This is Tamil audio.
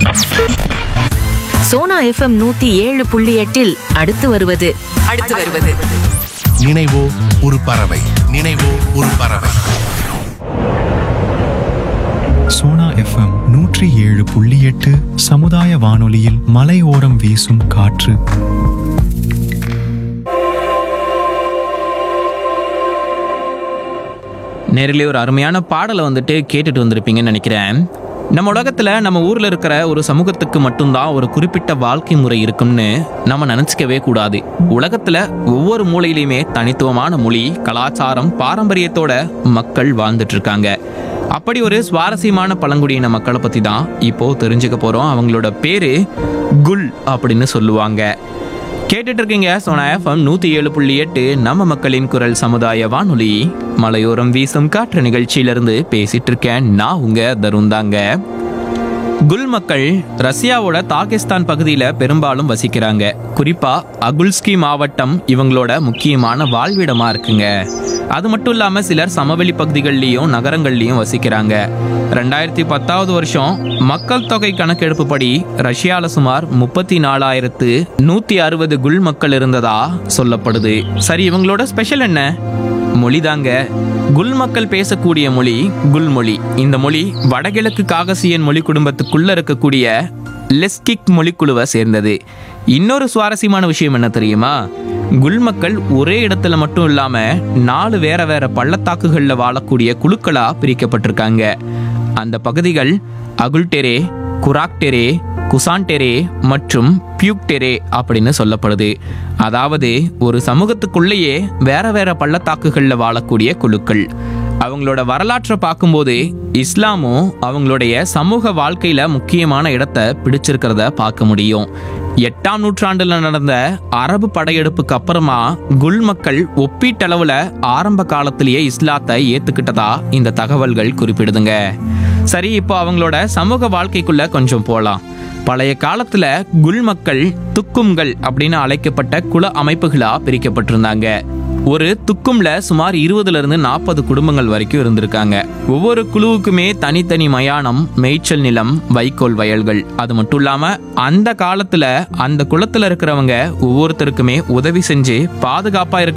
சோனா எஃப்எம் நூத்தி ஏழு புள்ளி எட்டில் அடுத்து வருவது அடுத்து வருவது நினைவோ ஒரு பறவை நினைவோ ஒரு பறவை சோனா எஃப்எம் நூற்றி ஏழு புள்ளி எட்டு சமுதாய வானொலியில் மலையோரம் வீசும் காற்று நேரிலே ஒரு அருமையான பாடலை வந்துட்டு கேட்டுட்டு வந்திருப்பீங்கன்னு நினைக்கிறேன் நம்ம உலகத்தில் நம்ம ஊரில் இருக்கிற ஒரு சமூகத்துக்கு மட்டும்தான் ஒரு குறிப்பிட்ட வாழ்க்கை முறை இருக்கும்னு நம்ம நினச்சிக்கவே கூடாது உலகத்தில் ஒவ்வொரு மூலையிலையுமே தனித்துவமான மொழி கலாச்சாரம் பாரம்பரியத்தோட மக்கள் வாழ்ந்துட்டு இருக்காங்க அப்படி ஒரு சுவாரஸ்யமான பழங்குடியின மக்களை பற்றி தான் இப்போ தெரிஞ்சுக்க போகிறோம் அவங்களோட பேர் குல் அப்படின்னு சொல்லுவாங்க கேட்டுட்டு இருக்கீங்க சோனா எஃப்எம் நூத்தி ஏழு புள்ளி எட்டு நம்ம மக்களின் குரல் சமுதாய வானொலி மலையோரம் வீசும் காற்று நிகழ்ச்சியிலிருந்து பேசிட்டு இருக்கேன் நான் உங்க தருண் தாங்க குல் மக்கள் ரஷ்யாவோட தாகிஸ்தான் பகுதியில் பெரும்பாலும் வசிக்கிறாங்க குறிப்பா அகுல்ஸ்கி மாவட்டம் இவங்களோட முக்கியமான வாழ்விடமா இருக்குங்க அது மட்டும் இல்லாம சிலர் சமவெளி பகுதிகள்லயும் நகரங்கள்லயும் வசிக்கிறாங்க ரெண்டாயிரத்தி பத்தாவது வருஷம் மக்கள் தொகை கணக்கெடுப்புப்படி ரஷ்யால சுமார் முப்பத்தி நாலாயிரத்து நூத்தி அறுபது குல் மக்கள் இருந்ததா சொல்லப்படுது சரி இவங்களோட ஸ்பெஷல் என்ன மொழிதாங்க குல் மக்கள் பேசக்கூடிய மொழி குல் மொழி இந்த மொழி வடகிழக்கு காகசியன் மொழி குடும்பத்துக்குள்ள இருக்கக்கூடிய லெஸ்கிக் மொழிக்குழுவை சேர்ந்தது இன்னொரு சுவாரஸ்யமான விஷயம் என்ன தெரியுமா குல் மக்கள் ஒரே இடத்துல மட்டும் இல்லாம நாலு வேற வேற பள்ளத்தாக்குகள்ல வாழக்கூடிய குழுக்களா பிரிக்கப்பட்டிருக்காங்க அந்த பகுதிகள் அகுல்டெரே குராக்டெரே குசான்டெரே மற்றும் பியூக்டெரே அப்படின்னு சொல்லப்படுது அதாவது ஒரு சமூகத்துக்குள்ளேயே வேற வேற பள்ளத்தாக்குகளில் வாழக்கூடிய குழுக்கள் அவங்களோட வரலாற்றை பார்க்கும்போது இஸ்லாமும் அவங்களுடைய சமூக வாழ்க்கையில முக்கியமான இடத்தை பிடிச்சிருக்கிறத பார்க்க முடியும் எட்டாம் நூற்றாண்டுல நடந்த அரபு படையெடுப்புக்கு அப்புறமா குல் மக்கள் ஒப்பீட்டளவுல ஆரம்ப காலத்திலேயே இஸ்லாத்தை ஏத்துக்கிட்டதா இந்த தகவல்கள் குறிப்பிடுதுங்க சரி இப்போ அவங்களோட சமூக வாழ்க்கைக்குள்ள கொஞ்சம் போலாம் பழைய காலத்துல குல் மக்கள் துக்கும்கள் அப்படின்னு அழைக்கப்பட்ட குல அமைப்புகளா பிரிக்கப்பட்டிருந்தாங்க ஒரு துக்கும்ல சுமார் இருபதுல இருந்து நாற்பது குடும்பங்கள் வரைக்கும் இருந்திருக்காங்க ஒவ்வொரு குழுவுக்குமே தனித்தனி மயானம் மேய்ச்சல் நிலம் வைக்கோல் வயல்கள் அது மட்டும் இல்லாம அந்த காலத்துல அந்த குளத்துல இருக்கிறவங்க ஒவ்வொருத்தருக்குமே உதவி செஞ்சு பாதுகாப்பா இருக்க